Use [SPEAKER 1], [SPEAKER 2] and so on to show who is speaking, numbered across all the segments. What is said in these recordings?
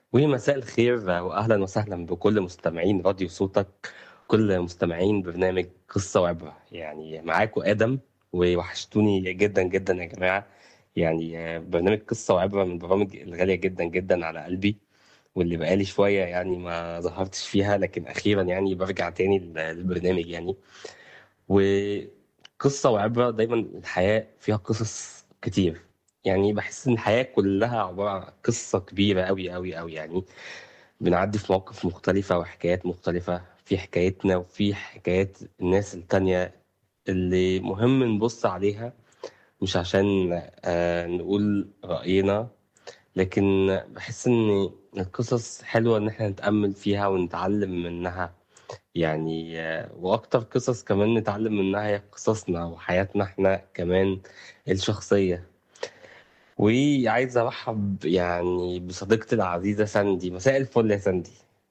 [SPEAKER 1] ومساء الخير وأهلا وسهلا بكل مستمعين راديو صوتك كل مستمعين برنامج قصة وعبرة يعني معاكم آدم ووحشتوني جدا جدا يا جماعة يعني برنامج قصة وعبرة من البرامج الغالية جدا جدا على قلبي واللي بقالي شوية يعني ما ظهرتش فيها لكن أخيرا يعني برجع تاني للبرنامج يعني وقصة وعبرة دايما الحياة فيها قصص كتير يعني بحس إن الحياة كلها عبارة عن قصة كبيرة أوي أوي أوي يعني بنعدي في مواقف مختلفة وحكايات مختلفة في حكايتنا وفي حكايات الناس التانية اللي مهم نبص عليها مش عشان آه، نقول رأينا لكن بحس إن القصص حلوة إن احنا نتأمل فيها ونتعلم منها يعني آه، وأكتر قصص كمان نتعلم منها هي قصصنا وحياتنا احنا كمان الشخصية وعايز أرحب يعني بصديقتي العزيزة ساندي مساء الفل يا ساندي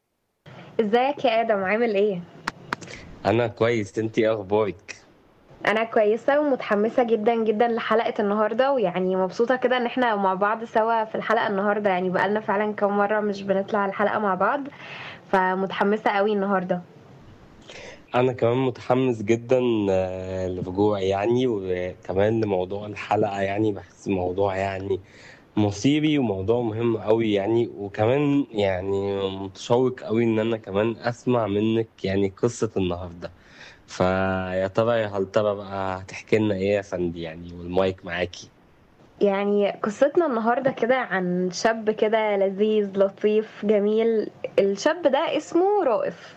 [SPEAKER 2] ازيك يا ادم عامل ايه
[SPEAKER 1] أنا كويس انتي ايه أخبارك؟
[SPEAKER 2] انا كويسه ومتحمسه جدا جدا لحلقه النهارده ويعني مبسوطه كده ان احنا مع بعض سوا في الحلقه النهارده يعني بقالنا فعلا كم مره مش بنطلع الحلقه مع بعض فمتحمسه قوي النهارده
[SPEAKER 1] أنا كمان متحمس جدا آه، لرجوعي يعني وكمان لموضوع الحلقة يعني بحس موضوع يعني مصيري وموضوع مهم قوي يعني وكمان يعني متشوق قوي ان انا كمان اسمع منك يعني قصة النهاردة فيا ترى يا هل ترى بقى هتحكي لنا ايه يا فندي يعني والمايك معاكي
[SPEAKER 2] يعني قصتنا النهارده كده عن شاب كده لذيذ لطيف جميل الشاب ده اسمه رائف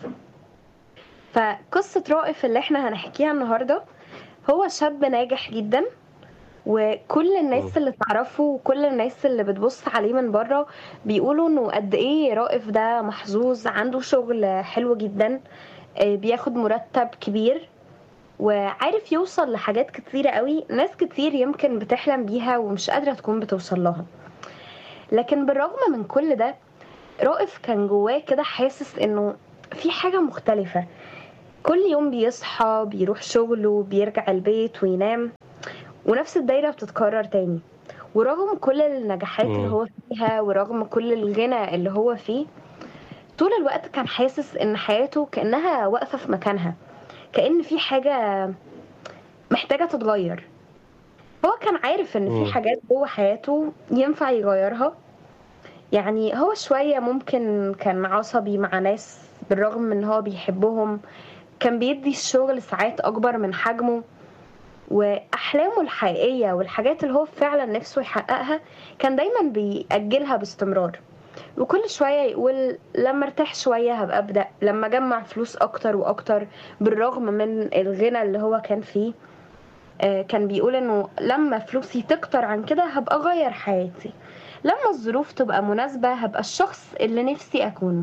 [SPEAKER 2] فقصة رائف اللي احنا هنحكيها النهارده هو شاب ناجح جدا وكل
[SPEAKER 1] مم.
[SPEAKER 2] الناس اللي تعرفه وكل الناس اللي بتبص عليه من بره بيقولوا انه قد ايه رائف ده محظوظ عنده شغل حلو جدا آه، بياخد مرتب كبير وعارف يوصل لحاجات كتيرة قوي ناس كتير يمكن بتحلم بيها ومش قادرة تكون بتوصل لها لكن بالرغم من كل ده رائف كان جواه كده حاسس انه في حاجة مختلفة كل يوم بيصحى بيروح شغله بيرجع البيت وينام ونفس الدايرة بتتكرر تاني ورغم كل النجاحات اللي
[SPEAKER 1] مم.
[SPEAKER 2] هو فيها ورغم كل الغنى اللي هو فيه طول الوقت كان حاسس ان حياته كأنها واقفة في مكانها كأن في حاجة محتاجة تتغير هو كان عارف ان
[SPEAKER 1] مم.
[SPEAKER 2] في حاجات جوه حياته ينفع يغيرها يعني هو شوية ممكن كان عصبي مع ناس بالرغم من ان هو بيحبهم كان بيدي الشغل ساعات اكبر من حجمه واحلامه الحقيقية والحاجات اللي هو فعلا نفسه يحققها كان دايما بيأجلها باستمرار وكل شوية يقول لما ارتاح شوية هبقى أبدأ لما أجمع فلوس أكتر وأكتر بالرغم من الغنى اللي هو كان فيه آه، كان بيقول إنه لما فلوسي تكتر عن كده هبقى أغير حياتي لما الظروف تبقى مناسبة هبقى الشخص اللي نفسي أكونه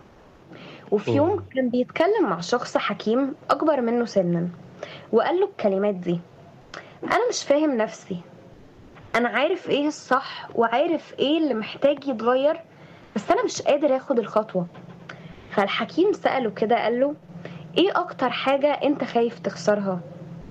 [SPEAKER 2] وفي يوم
[SPEAKER 1] مم.
[SPEAKER 2] كان بيتكلم مع شخص حكيم أكبر منه سنا وقال له الكلمات دي أنا مش فاهم نفسي أنا عارف إيه الصح وعارف إيه اللي محتاج يتغير بس أنا مش قادر آخد الخطوة فالحكيم سأله كده قال له إيه أكتر حاجة أنت خايف تخسرها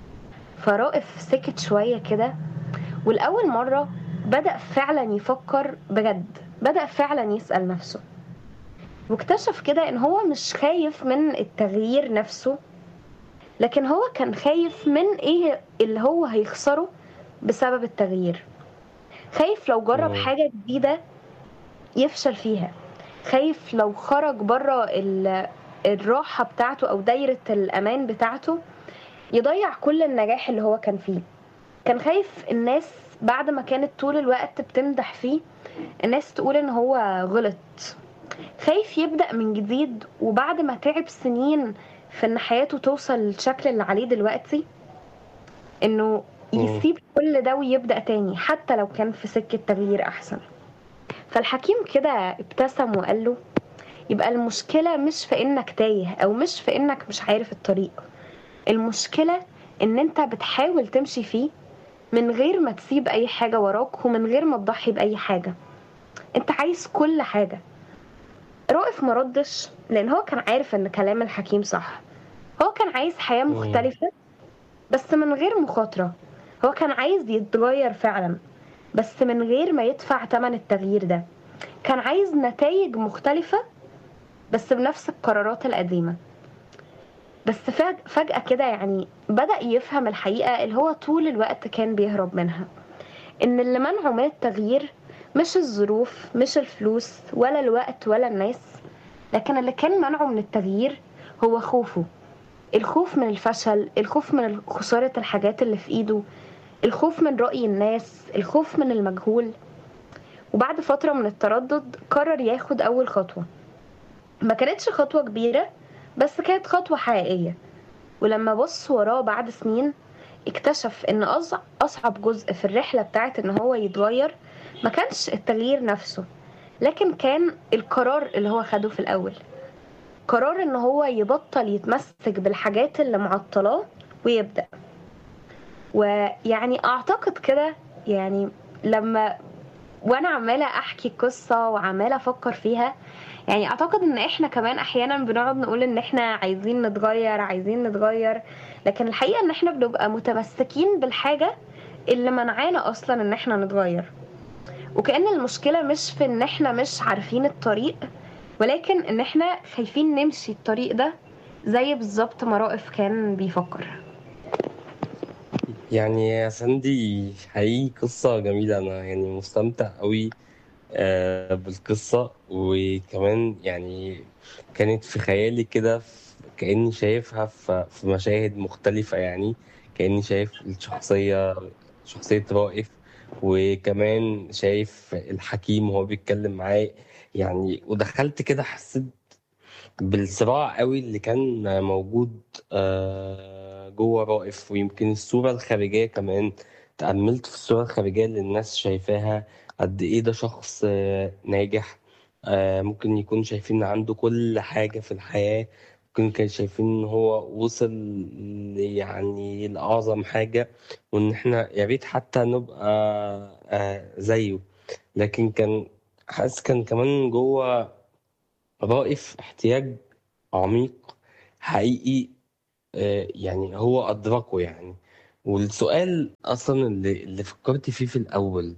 [SPEAKER 2] فرائف سكت شوية كده والأول مرة بدأ فعلا يفكر بجد بدأ فعلا يسأل نفسه واكتشف كده إن هو مش خايف من التغيير نفسه لكن هو كان خايف من إيه اللي هو هيخسره بسبب التغيير خايف لو جرب
[SPEAKER 1] مم.
[SPEAKER 2] حاجة جديدة يفشل فيها خايف لو خرج بره ال- الراحة بتاعته أو دايرة الأمان بتاعته يضيع كل النجاح اللي هو كان فيه كان خايف الناس بعد ما كانت طول الوقت بتمدح فيه الناس تقول ان هو غلط خايف يبدأ من جديد وبعد ما تعب سنين في ان حياته توصل للشكل اللي عليه دلوقتي انه
[SPEAKER 1] مم.
[SPEAKER 2] يسيب كل ده ويبدأ تاني حتى لو كان في سكة تغيير احسن فالحكيم كده ابتسم وقال له يبقى المشكلة مش في انك تايه او مش في انك مش عارف الطريق المشكلة ان انت بتحاول تمشي فيه من غير ما تسيب اي حاجة وراك ومن غير ما تضحي بأي حاجة انت عايز كل حاجة رائف مردش لان هو كان عارف ان كلام الحكيم صح هو كان عايز حياة
[SPEAKER 1] مم.
[SPEAKER 2] مختلفة بس من غير مخاطرة هو كان عايز يتغير فعلا بس من غير ما يدفع تمن التغيير ده كان عايز نتائج مختلفة بس بنفس القرارات القديمة بس فج- فجأة كده يعني بدأ يفهم الحقيقة اللي هو طول الوقت كان بيهرب منها إن اللي منعه من التغيير مش الظروف مش الفلوس ولا الوقت ولا الناس لكن اللي كان منعه من التغيير هو خوفه الخوف من الفشل الخوف من خسارة الحاجات اللي في إيده الخوف من رأي الناس الخوف من المجهول وبعد فترة من التردد قرر ياخد أول خطوة ما كانتش خطوة كبيرة بس كانت خطوة حقيقية ولما بص وراه بعد سنين اكتشف ان أصع- اصعب جزء في الرحلة بتاعت ان هو يتغير ما كانش التغيير نفسه لكن كان القرار اللي هو خده في الاول قرار ان هو يبطل يتمسك بالحاجات اللي معطلاه ويبدأ ويعني اعتقد كده يعني لما وانا عمالة احكي القصة وعمالة افكر فيها يعني اعتقد ان احنا كمان احيانا بنقعد نقول ان احنا عايزين نتغير عايزين نتغير لكن الحقيقة ان احنا بنبقى متمسكين بالحاجة اللي منعانا اصلا ان احنا نتغير وكأن المشكلة مش في ان احنا مش عارفين الطريق ولكن ان احنا خايفين نمشي الطريق ده زي بالظبط ما رائف كان بيفكر
[SPEAKER 1] يعني يا ساندي حقيقي قصة جميلة أنا يعني مستمتع أوي آه، بالقصة وكمان يعني كانت في خيالي كده ف- كأني شايفها في في مشاهد مختلفة يعني كأني شايف الشخصية شخصية رائف وكمان شايف الحكيم وهو بيتكلم معاه يعني ودخلت كده حسيت بالصراع قوي اللي كان موجود آه، جوه رائف ويمكن الصورة الخارجية كمان تأملت في الصورة الخارجية اللي الناس شايفاها قد إيه ده شخص آه، ناجح آه، ممكن يكون شايفين إن عنده كل حاجة في الحياة ممكن كانوا شايفين إن هو وصل ل- يعني لأعظم حاجة وإن إحنا يا ريت حتى نبقى آه، زيه لكن كان حاسس كان كمان جوه رائف احتياج عميق حقيقي آه، يعني هو أدركه يعني والسؤال أصلا اللي, اللي فكرت فيه في الأول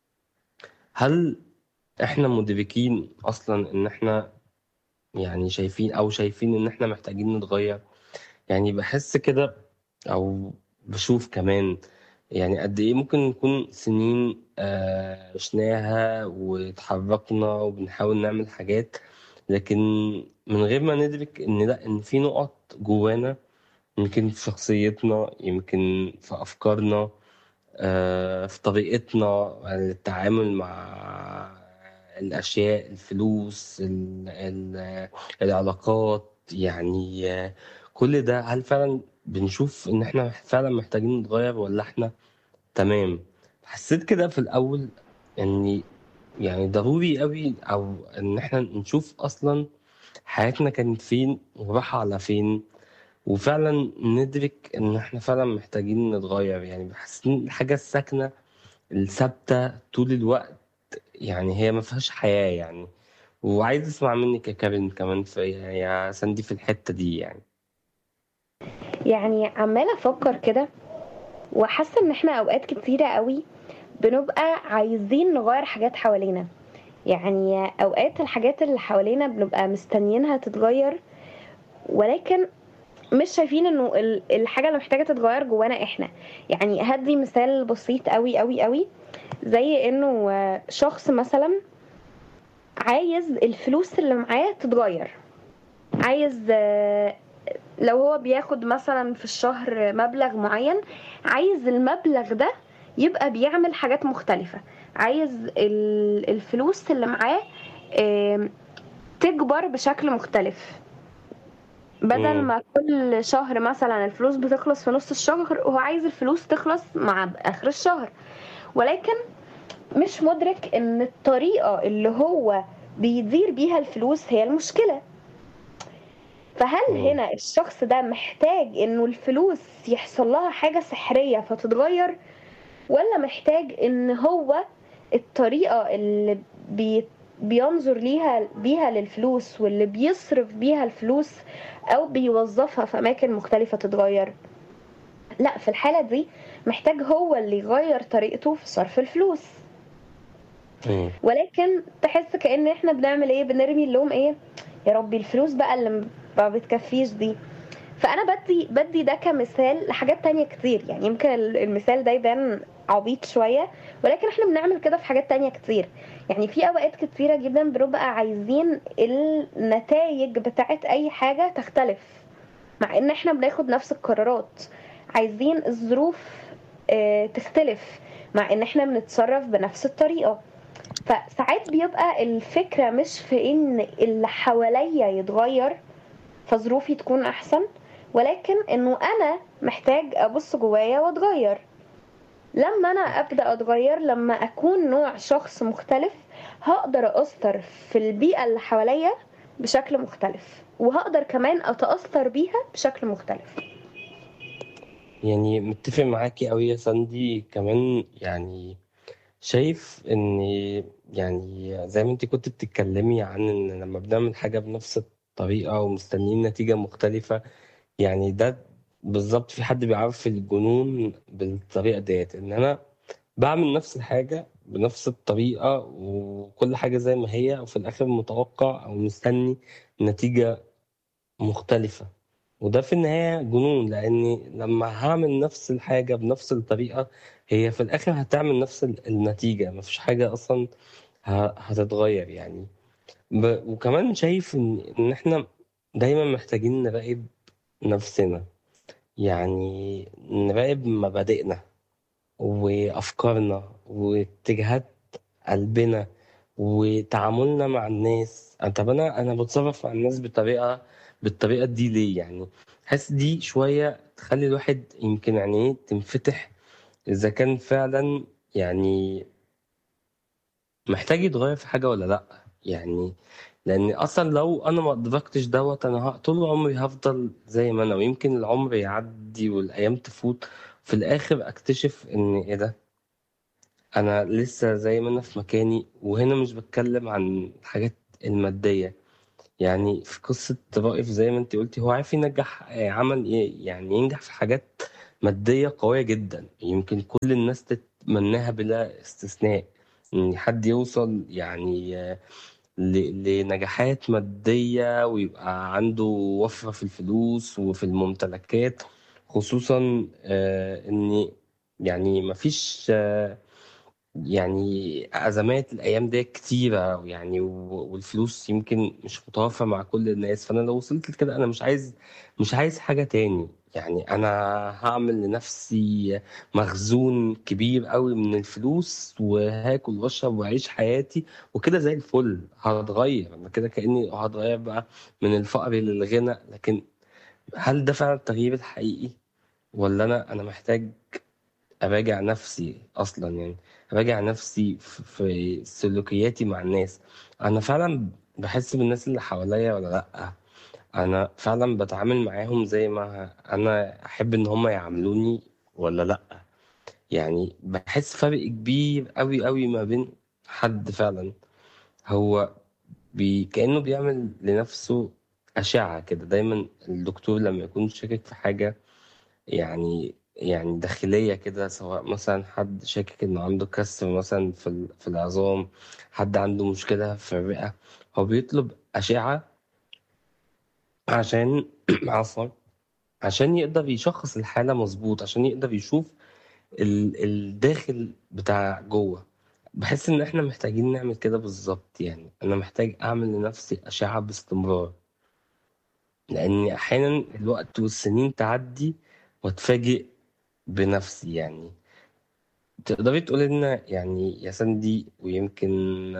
[SPEAKER 1] هل إحنا مدركين أصلا إن إحنا يعني شايفين أو شايفين إن إحنا محتاجين نتغير يعني بحس كده أو بشوف كمان يعني قد إيه ممكن نكون سنين آه، عشناها واتحركنا وبنحاول نعمل حاجات لكن من غير ما ندرك إن لأ إن في نقط جوانا يمكن في شخصيتنا يمكن في أفكارنا آه، في طريقتنا للتعامل مع الأشياء الفلوس ال- ال- العلاقات يعني آه، كل ده هل فعلا بنشوف إن إحنا فعلا محتاجين نتغير ولا إحنا تمام حسيت كده في الأول إني يعني ضروري قوي أو إن إحنا نشوف أصلا حياتنا كانت فين وراح على فين وفعلا ندرك ان احنا فعلا محتاجين نتغير يعني بحس ان الحاجة الساكنة الثابتة طول الوقت يعني هي ما فيهاش حياة يعني وعايز اسمع منك يا كارين كمان في يا ساندي في الحتة دي يعني
[SPEAKER 2] يعني عمالة افكر كده وحاسة ان احنا اوقات كتيرة قوي بنبقى عايزين نغير حاجات حوالينا يعني اوقات الحاجات اللي حوالينا بنبقى مستنيينها تتغير ولكن مش شايفين انه ال- الحاجه اللي محتاجه تتغير جوانا احنا يعني هدي مثال بسيط قوي قوي قوي زي انه آه، شخص مثلا عايز الفلوس اللي معاه تتغير عايز آه، لو هو بياخد مثلا في الشهر مبلغ معين عايز المبلغ ده يبقى بيعمل حاجات مختلفة عايز ال- الفلوس اللي معاه آم، تكبر بشكل مختلف بدل
[SPEAKER 1] مم.
[SPEAKER 2] ما كل شهر مثلا الفلوس بتخلص في نص الشهر هو عايز الفلوس تخلص مع اخر الشهر ولكن مش مدرك ان الطريقة اللي هو بيدير بيها الفلوس هي المشكلة فهل
[SPEAKER 1] مم.
[SPEAKER 2] هنا الشخص ده محتاج انه الفلوس يحصل لها حاجة سحرية فتتغير ولا محتاج ان هو الطريقة اللي بي بينظر ليها بيها للفلوس واللي بيصرف بيها الفلوس او بيوظفها في اماكن مختلفة تتغير لا في الحالة دي محتاج هو اللي يغير طريقته في صرف الفلوس
[SPEAKER 1] إمم.
[SPEAKER 2] ولكن تحس كأن إحنا بنعمل إيه، بنرمي اللوم إيه، يا ربي الفلوس بقى اللي ما بتكفّيش دي. فأنا بادّي بادّي ده كمثال لحاجات تانية كتير، يعني يمكن ال المثال ده يبان عبيط شوية، ولكن إحنا بنعمل كده في حاجات تانية كتير. يعني في أوقات كتيرة جدًا بنبقى عايزين النتايج بتاعة أي حاجة تختلف، مع إن إحنا بناخد نفس القرارات. عايزين الظروف آآ تختلف، مع إن إحنا بنتصرّف بنفس الطريقة. فساعات بيبقى الفكرة مش في إن اللي حواليّا يتغيّر، فظروفي تكون أحسن، ولكن إنه أنا محتاج أبُص جوايا وأتغيّر. لمّا أنا أبدأ أتغيّر، لمّا أكون نوع شخص مختلف، هاقدر أأثّر في البيئة اللي حواليّا بشكل مختلف، وهاقدر كمان أتأثّر بيها بشكل مختلف.
[SPEAKER 1] يعني متّفق معاكِ أوي يا ساندي، كمان يعني شايف إن يعني زي ما أنتِ كنتِ بتتكلّمي عن إن لمّا بنعمل حاجة بنفس الطريقة ومستنيين نتيجة مختلفة، يعني ده بالضبط في حد بيعرّف الجنون بالطريقة ديّة، إن أنا باعمل نفس الحاجة بنفس الطريقة وكل حاجة زي ما هي وفي الآخر متوقّع أو مستني نتيجة مختلفة، وده في النهاية جنون، لإني لمّا هاعمل نفس الحاجة بنفس الطريقة، هي في الآخر هتعمل نفس ال النتيجة، ما فيش حاجة أصلًا ه هتتغيّر يعني. ب وكمان شايف إن إن إحنا دايمًا محتاجين نراقب نفسنا، يعني نراقب مبادئنا وأفكارنا واتجاهات قلبنا وتعاملنا مع الناس. أ طَب أنا أنا باتصرّف مع الناس بطريقة بالطريقة دي ليه يعني؟ حاسس دي شوية تخلّي الواحد يمكن عينيه تنفتح إذا كان فعلًا يعني محتاج يتغيّر في حاجة والّا لأ، يعني لإن أصلًا لو أنا ما أدركتش دوّة أنا ه طول عمري هافضل زي ما أنا، ويمكن العمر يعدّي والأيام تفوت، في الآخر أكتشف إن إيه ده، أنا لسه زي ما أنا في مكاني، وهنا مش باتكلّم عن الحاجات المادية، يعني في قصة رائف زي ما أنتِ قُلتِ هو عرف ينجّح آآ عمل ي يعني ينجح في حاجات مادية قوية جدًا، يمكن كل الناس تتمناها بلا استثناء، إن حد يوصل يعني ل لنجاحات مادية ويبقى عنده وفرة في الفلوس وفي الممتلكات، خصوصًا آآ إن يعني ما فيش يعني أزمات الأيام ديّة كتيرة يعني و والفلوس يمكن مش متوافرة مع كل الناس، فأنا لو وصلت لكده أنا مش عايز مش عايز حاجة تاني، يعني أنا هاعمل لنفسي مخزون كبير أوي من الفلوس وهاكل واشرب واعيش حياتي وكده زي الفل، هاتغيّر، أنا كده كإني هاتغيّر بقى من الفقر للغنى، لكن هل ده فعلًا التغيير الحقيقي والّا أنا أنا محتاج أراجع نفسي أصلًا يعني، أراجع نفسي ف في سلوكياتي مع الناس، أنا فعلًا باحس بالناس اللي حواليّا والّا لأ؟ أنا فعلًا باتعامل معاهم زي ما أنا أحب إن هم يعاملوني والّا لأ؟ يعني باحس فرق كبير أوي، أوي ما بين حد فعلًا هو بي كإنه بيعمل لنفسه أشعة كده، دايمًا الدكتور لمّا يكون شاكك في حاجة يعني يعني داخلية كده، سواء مثلًا حد شاكك إنه عنده كسر مثلًا في ال في العظام، حد عنده مشكلة في الرئة، هو بيطلب أشعة عشان عفوًا، عشان يقدر يشخّص الحالة مضبوط، عشان يقدر يشوف ال الداخل بتاع جوّه. باحس إن إحنا محتاجين نعمل كده بالضبط يعني، أنا محتاج أعمل لنفسي أشعة باستمرار. لإن أحيانًا الوقت والسنين تعدّي وأتفاجئ بنفسي يعني. تقدري تقولي لنا يعني يا ساندي ويمكن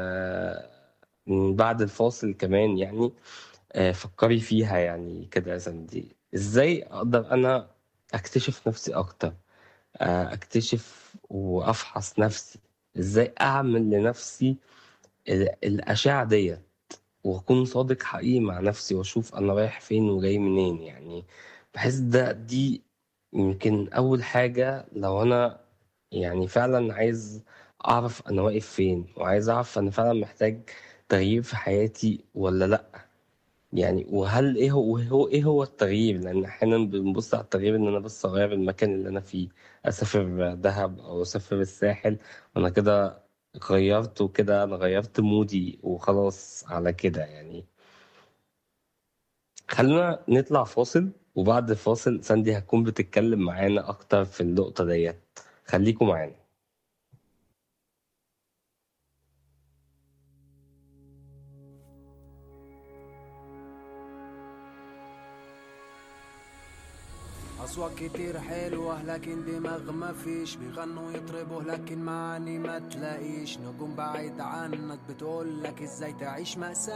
[SPEAKER 1] من بعد الفاصل كمان يعني آآ فكّري فيها يعني كده يا ساندي، إزاي أقدر أنا أكتشف نفسي أكتر، آآ أكتشف وأفحص نفسي، إزاي أعمل لنفسي ال الأشعة ديّة وأكون صادق حقيقي مع نفسي وأشوف أنا رايح فين وجاي منين يعني، باحس ده دي يمكن أول حاجة لو أنا يعني فعلًا عايز أعرف أنا واقف فين، وعايز أعرف أنا فعلًا محتاج تغيير في حياتي والّا لأ، يعني وهل إيه هو وهو إيه هو التغيير؟ لإن أحيانًا بنبُص على التغيير إن أنا بس أغيّر المكان اللي أنا فيه، أسافر دهب أو أسافر الساحل وأنا كده غيرت وكده انا غيرت مودي وخلاص على كده يعني خلينا نطلع فاصل وبعد الفاصل ساندي هتكون بتتكلم معانا اكتر في النقطة ديت خليكم معانا
[SPEAKER 3] أصوات كتير حلوة لكن دماغ ما فيش بيغنوا يطربوا لكن معاني ما تلاقيش نجوم بعيد عنك بتقولك ازاي تعيش مأساة